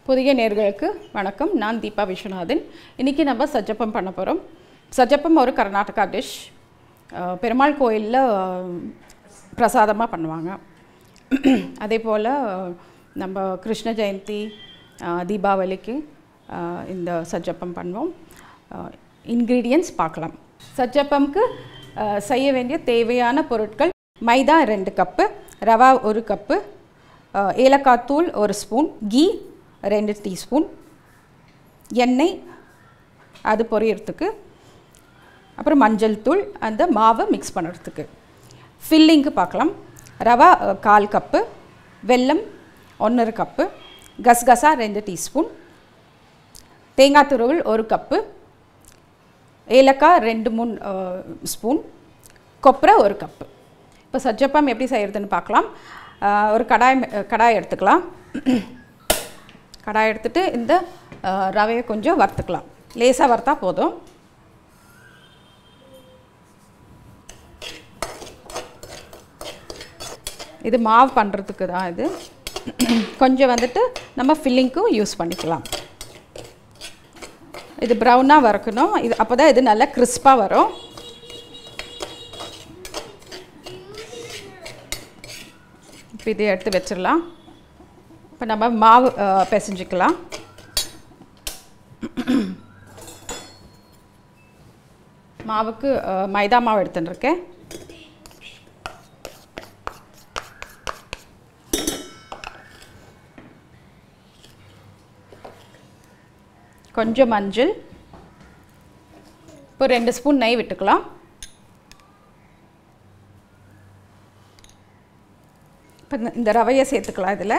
புதிய நேர்களுக்கு வணக்கம் நான் தீபா விஸ்வநாதன் இன்றைக்கி நம்ம சஜ்ஜப்பம் பண்ண போகிறோம் சஜ்ஜப்பம் ஒரு கர்நாடகா டிஷ் பெருமாள் கோயிலில் பிரசாதமாக பண்ணுவாங்க அதே போல் நம்ம கிருஷ்ண ஜெயந்தி அஹ், தீபாவளிக்கு அஹ், இந்த சஜ்ஜப்பம் பண்ணுவோம் இன்க்ரீடியன்ஸ் பார்க்கலாம் சஜ்ஜப்பம்க்கு அஹ், செய்ய வேண்டிய தேவையான பொருட்கள் மைதா ரெண்டு கப்பு ரவா ஒரு கப்பு அஹ், ஏலக்காய் தூள் ஒரு ஸ்பூன் கீ ரெண்டு டீஸ்பூன் எண்ணெய் அது பொரியறதுக்கு அப்புறம் மஞ்சள் தூள் அந்த மாவை மிக்ஸ் பண்ணுறதுக்கு ஃபில்லிங்க்கு பார்க்கலாம் ரவா அஹ், கால் கப்பு வெல்லம் ஒன்றரை கப்பு கசகசா ரெண்டு டீஸ்பூன் தேங்காய் துருவல் ஒரு கப்பு ஏலக்காய் ரெண்டு மூணு அஹ், ஸ்பூன் கொப்பரை ஒரு கப்பு இப்போ சஜ்ஜப்பம் எப்படி செய்கிறதுன்னு பார்க்கலாம் அஹ், ஒரு கடாய் அஹ், கடாய் எடுத்துக்கலாம் கடாய் எடுத்துட்டு இந்த அஹ், ரவையை கொஞ்சம் வறுத்துக்கலாம் லேசாக வறுத்தா போதும் இது மாவு பண்ணுறதுக்கு தான் இது கொஞ்சம் வந்துட்டு நம்ம ஃபில்லிங்க்கும் யூஸ் பண்ணிக்கலாம் இது ப்ரௌனாக வறுக்கணும் இது அப்போ தான் இது நல்லா கிறிஸ்பாக வரும் இப்போ இதை எடுத்து வச்சிடலாம் இப்போ நம்ம மாவு அஹ், பிசைஞ்சுக்கலாம் மாவுக்கு அஹ், மைதா மாவு எடுத்துன்னு இருக்கேன் கொஞ்சம் மஞ்சள் இப்போ ரெண்டு ஸ்பூன் நெய் விட்டுக்கலாம் இப்போ இந்த- இந்த ரவையை சேர்த்துக்கலாம் இதில்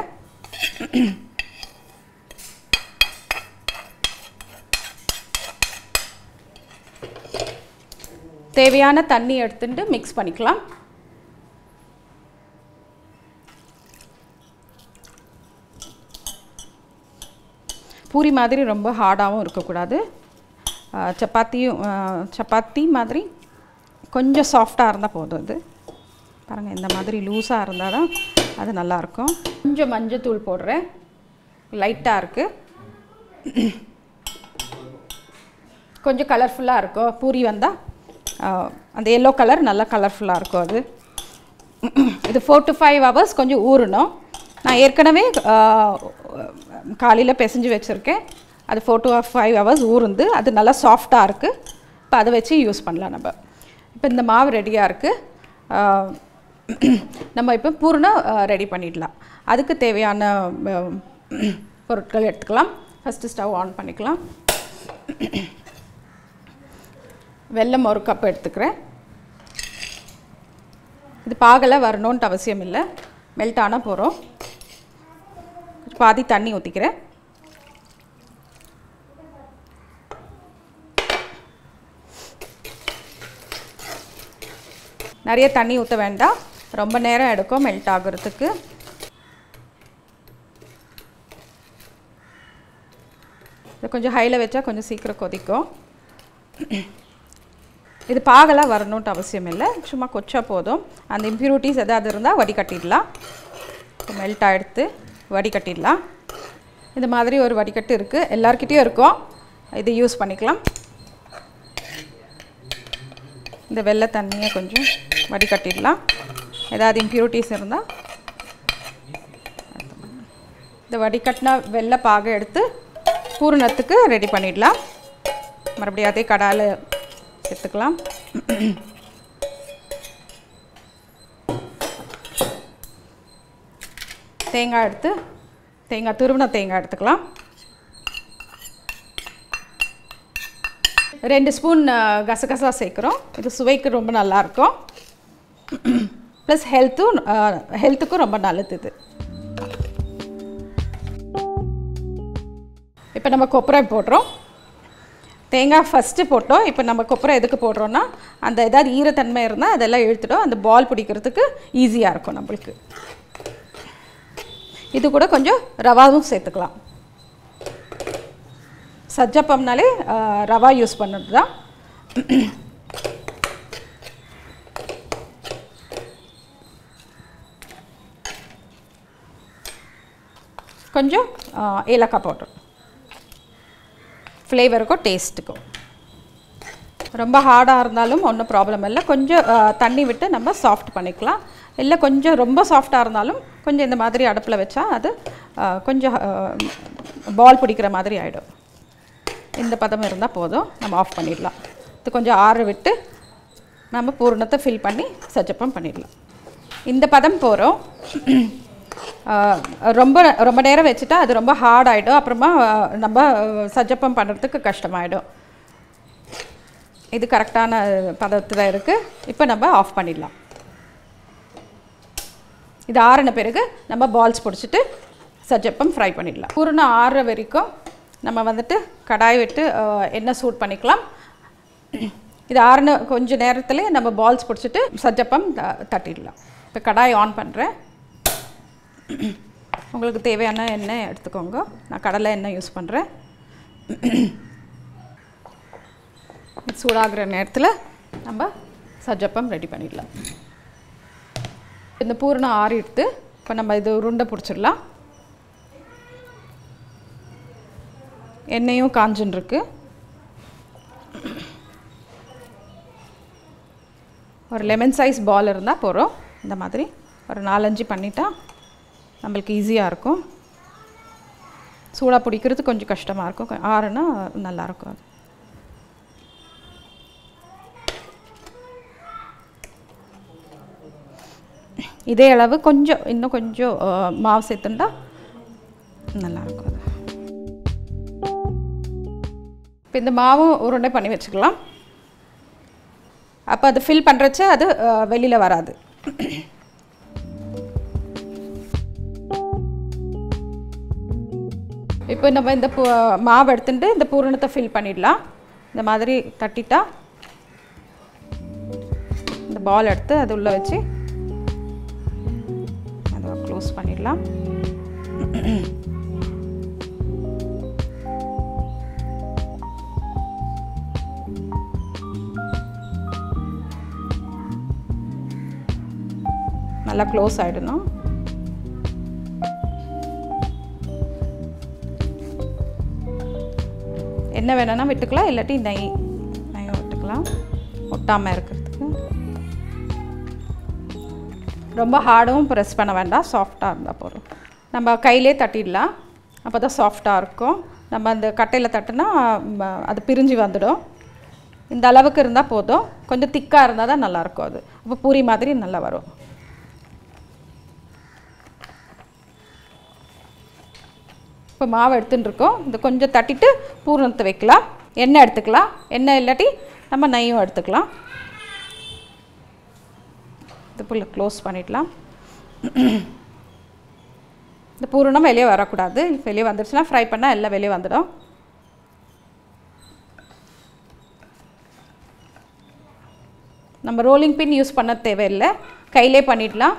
தேவையான தண்ணி எடுத்துட்டு மிக்ஸ் பண்ணிக்கலாம் பூரி மாதிரி ரொம்ப ஹார்டாகவும் இருக்கக்கூடாது அஹ், சப்பாத்தியும் அஹ், சப்பாத்தி மாதிரி கொஞ்சம் சாஃப்டாக இருந்தால் போதும் இது பாருங்கள் இந்த மாதிரி லூஸாக இருந்தால் தான் அது நல்லாயிருக்கும் கொஞ்சம் மஞ்சத்தூள் போடுறேன் லைட்டாக இருக்குது கொஞ்சம் கலர்ஃபுல்லாக இருக்கும் பூரி வந்தால் அந்த எல்லோ கலர் நல்லா கலர்ஃபுல்லாக இருக்கும் அது இது ஃபோர் டு ஃபைவ் ஹவர்ஸ் கொஞ்சம் ஊறணும் நான் ஏற்கனவே காலையில் பிசைஞ்சு வச்சுருக்கேன் அது ஃபோர் டு ஃபைவ் ஹவர்ஸ் ஊறுந்து அது நல்லா சாஃப்டாக இருக்குது இப்போ அதை வச்சு யூஸ் பண்ணலாம் நம்ம இப்போ இந்த மாவு ரெடியாக இருக்குது நம்ம இப்போ பூர்ணம் ரெடி பண்ணிடலாம் அதுக்கு தேவையான அஹ், பொருட்கள் எடுத்துக்கலாம் ஃபஸ்ட்டு ஸ்டவ் ஆன் பண்ணிக்கலாம் வெல்லம் ஒரு கப் எடுத்துக்கிறேன் இது பாகலை வரணுன்ட்டு அவசியம் இல்லை மெல்ட் ஆனால் போகிறோம் பாதி தண்ணி ஊற்றிக்கிறேன் நிறைய தண்ணி ஊற்ற வேண்டாம் ரொம்ப நேரம் எடுக்கும் மெல்ட் ஆகுறதுக்கு இதை கொஞ்சம் ஹையில் வச்சா கொஞ்சம் சீக்கிரம் கொதிக்கும் இது பாகலாக வரணுன்ட்டு அவசியம் இல்லை சும்மா கொச்சா போதும் அந்த இம்ப்யூரிட்டிஸ் எதாவது இருந்தால் வடிகட்டிடலாம் மெல்ட் ஆகிடுத்து வடிகட்டிடலாம் இந்த மாதிரி ஒரு வடிகட்டு இருக்குது எல்லார்கிட்டேயும் இருக்கும் இது யூஸ் பண்ணிக்கலாம் இந்த வெள்ளை தண்ணியை கொஞ்சம் வடிகட்டிடலாம் ஏதாவது இம்ப்யூரிட்டிஸ் இருந்தால் இந்த வடிகட்டின வெள்ளை பாகை எடுத்து பூரணத்துக்கு ரெடி பண்ணிடலாம் மறுபடியும் அதே கடாயில் சேர்த்துக்கலாம் தேங்காய் எடுத்து தேங்காய் துருவின தேங்காய் எடுத்துக்கலாம் ரெண்டு ஸ்பூன் அஹ், கசகசா சேர்க்குறோம் இது சுவைக்கு ரொம்ப நல்லாயிருக்கும் ப்ளஸ் ஹெல்த்தும் ஹெல்த்துக்கும் ரொம்ப நல்லது இது இப்போ நம்ம கொப்பரை போடுறோம் தேங்காய் ஃபஸ்ட்டு போட்டோம் இப்போ நம்ம கொப்பரை எதுக்கு போடுறோன்னா அந்த ஏதாவது ஈரத்தன்மை இருந்தால் அதெல்லாம் இழுத்துட்டோம் அந்த பால் பிடிக்கிறதுக்கு ஈஸியாக இருக்கும் நம்மளுக்கு இது கூட கொஞ்சம் ரவாவும் சேர்த்துக்கலாம் சஜ்ஜப்பம்னாலே ஆஹ், ரவா யூஸ் பண்ணுறது தான் கொஞ்சம் ஆ, ஏலக்காய் பவுடர் ஃப்ளேவருக்கும் டேஸ்ட்டுக்கும் ரொம்ப ஹார்டாக இருந்தாலும் ஒன்றும் ப்ராப்ளம் இல்லை கொஞ்சம் ஆ, தண்ணி விட்டு நம்ம சாஃப்ட் பண்ணிக்கலாம் இல்லை கொஞ்சம் ரொம்ப சாஃப்டாக இருந்தாலும் கொஞ்சம் இந்த மாதிரி அடுப்பில் வச்சா அது ஆ, கொஞ்சம் பால் பிடிக்கிற மாதிரி ஆகிடும் இந்த பதம் இருந்தால் போதும் நம்ம ஆஃப் பண்ணிடலாம் இது கொஞ்சம் ஆற விட்டு நம்ம பூரணத்தை ஃபில் பண்ணி சச்சப்பம் பண்ணிடலாம் இந்த பதம் போகிறோம் ரொம்ப ரொம்ப நேரம் வச்சுட்டா அது ரொம்ப ஹார்ட் ஆகிடும் அப்புறமா ஆ, நம்ம சஜப்பம் பண்ணுறதுக்கு கஷ்டமாயிடும் இது கரெக்டான பதத்தில் இருக்குது இப்போ நம்ம ஆஃப் பண்ணிடலாம் இது ஆறின பிறகு நம்ம பால்ஸ் பிடிச்சிட்டு சஜப்பம் ஃப்ரை பண்ணிடலாம் பூரணம் ஆறுற வரைக்கும் நம்ம வந்துட்டு கடாய் விட்டு அஹ், எண்ணெய் சூட் பண்ணிக்கலாம் இது ஆறின கொஞ்ச நேரத்துலேயே நம்ம பால்ஸ் பிடிச்சிட்டு சஜப்பம் த- தட்டிடலாம் இப்போ கடாய் ஆன் பண்ணுறேன் உங்களுக்கு தேவையான எண்ணெய் எடுத்துக்கோங்க நான் கடலை எண்ணெய் யூஸ் பண்ணுறேன் சூடாகிற நேரத்தில் நம்ம சஜப்பம் ரெடி பண்ணிடலாம் இந்த பூரணம் ஆறிடுத்து இப்போ நம்ம இது உருண்டை பிடிச்சிடலாம் எண்ணெயும் காஞ்சுன்னு இருக்கு ஒரு லெமன் சைஸ் பால் இருந்தால் போகிறோம் இந்த மாதிரி ஒரு நாலஞ்சு பண்ணிட்டா நம்மளுக்கு ஈஸியாக இருக்கும் சூடாக பிடிக்கிறது கொஞ்சம் கஷ்டமாக இருக்கும் ஆறுனா நல்லாயிருக்கும் அது இதே அளவு கொஞ்சம் இன்னும் கொஞ்சம் அஹ், மாவு சேர்த்துண்டா நல்லாயிருக்கும் அது இப்போ இந்த மாவும் உருண்டை பண்ணி வச்சுக்கலாம் அப்போ அது ஃபில் பண்ணுறச்ச அது வெளியில் வராது இப்போ நம்ம இந்த பூ மாவு எடுத்துட்டு இந்த பூரணத்தை ஃபில் பண்ணிடலாம் இந்த மாதிரி தட்டிட்டா இந்த பால் எடுத்து அது உள்ளே வச்சு அதை க்ளோஸ் பண்ணிடலாம் நல்லா க்ளோஸ் ஆகிடணும் என்ன வேணும்னா விட்டுக்கலாம் இல்லாட்டி நெய் நெய் விட்டுக்கலாம் ஒட்டாமல் இருக்கிறதுக்கு ரொம்ப ஹார்டும் ப்ரெஸ் பண்ண வேண்டாம் சாஃப்டாக இருந்தால் போதும் நம்ம கையிலே தட்டிடலாம் அப்போ தான் சாஃப்டாக இருக்கும் நம்ம அந்த கட்டையில் தட்டுனா ம, அது பிரிஞ்சு வந்துடும் இந்த அளவுக்கு இருந்தால் போதும் கொஞ்சம் திக்காக இருந்தால் தான் நல்லாயிருக்கும் அது அப்போ பூரி மாதிரி நல்லா வரும் இப்போ மாவு எடுத்துன்னு இருக்கோம் இது கொஞ்சம் தட்டிட்டு பூரணத்தை வைக்கலாம் எண்ணெய் எடுத்துக்கலாம் எண்ணெய் இல்லாட்டி நம்ம நெய்யும் எடுத்துக்கலாம் இது புள்ள க்ளோஸ் பண்ணிடலாம் இந்த பூரணம் வெளியே வரக்கூடாது வெளியே வந்துடுச்சுன்னா ஃப்ரை பண்ணால் எல்லாம் வெளியே வந்துடும் நம்ம ரோலிங் பின் யூஸ் பண்ண தேவையில்லை கையிலே பண்ணிடலாம்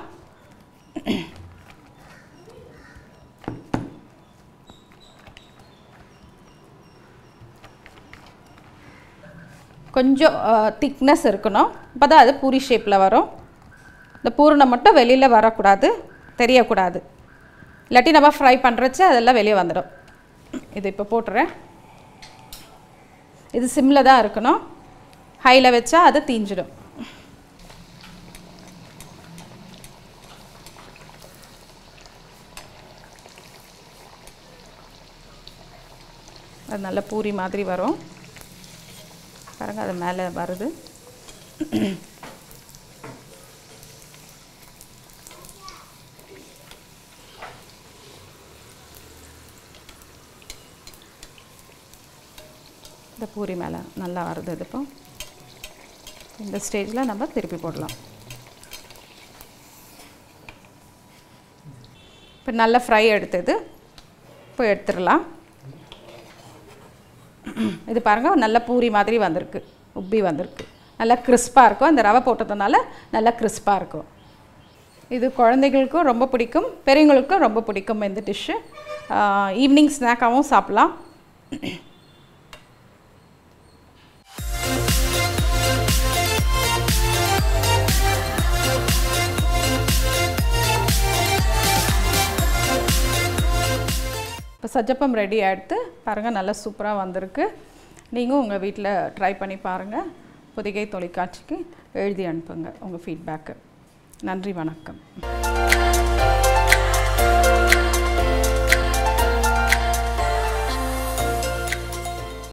கொஞ்சம் திக்னஸ் இருக்கணும் அப்போ தான் அது பூரி ஷேப்பில் வரும் இந்த பூரணம் மட்டும் வெளியில் வரக்கூடாது தெரியக்கூடாது இல்லாட்டி நம்ம ஃப்ரை பண்ணுறச்ச அதெல்லாம் வெளியே வந்துடும் இது இப்போ போட்டுறேன் இது சிம்மில் தான் இருக்கணும் ஹையில் வச்சா அது தீஞ்சிடும் அது நல்ல பூரி மாதிரி வரும் பாருங்க அது மேலே வருது இந்த பூரி மேலே நல்லா வருது இது இப்போ இந்த ஸ்டேஜில் நம்ம திருப்பி போடலாம் இப்போ நல்ல ஃப்ரை எடுத்தது இப்போ எடுத்துடலாம் இது பாருங்கள் நல்ல பூரி மாதிரி வந்திருக்கு உப்பி வந்திருக்கு நல்லா கிறிஸ்பாக இருக்கும் அந்த ரவை போட்டதுனால நல்லா கிறிஸ்பாக இருக்கும் இது குழந்தைகளுக்கும் ரொம்ப பிடிக்கும் பெரியவங்களுக்கும் ரொம்ப பிடிக்கும் இந்த டிஷ்ஷு ஈவினிங் ஸ்நாக்காகவும் சாப்பிட்லாம் இப்போ சஜப்பம் ரெடி ஆகிடுத்து பாருங்கள் நல்லா சூப்பராக வந்திருக்கு நீங்கள் உங்கள் வீட்டில் ட்ரை பண்ணி பாருங்கள் புதிகை தொலைக்காட்சிக்கு எழுதி அனுப்புங்க உங்கள் ஃபீட்பேக்கு நன்றி வணக்கம்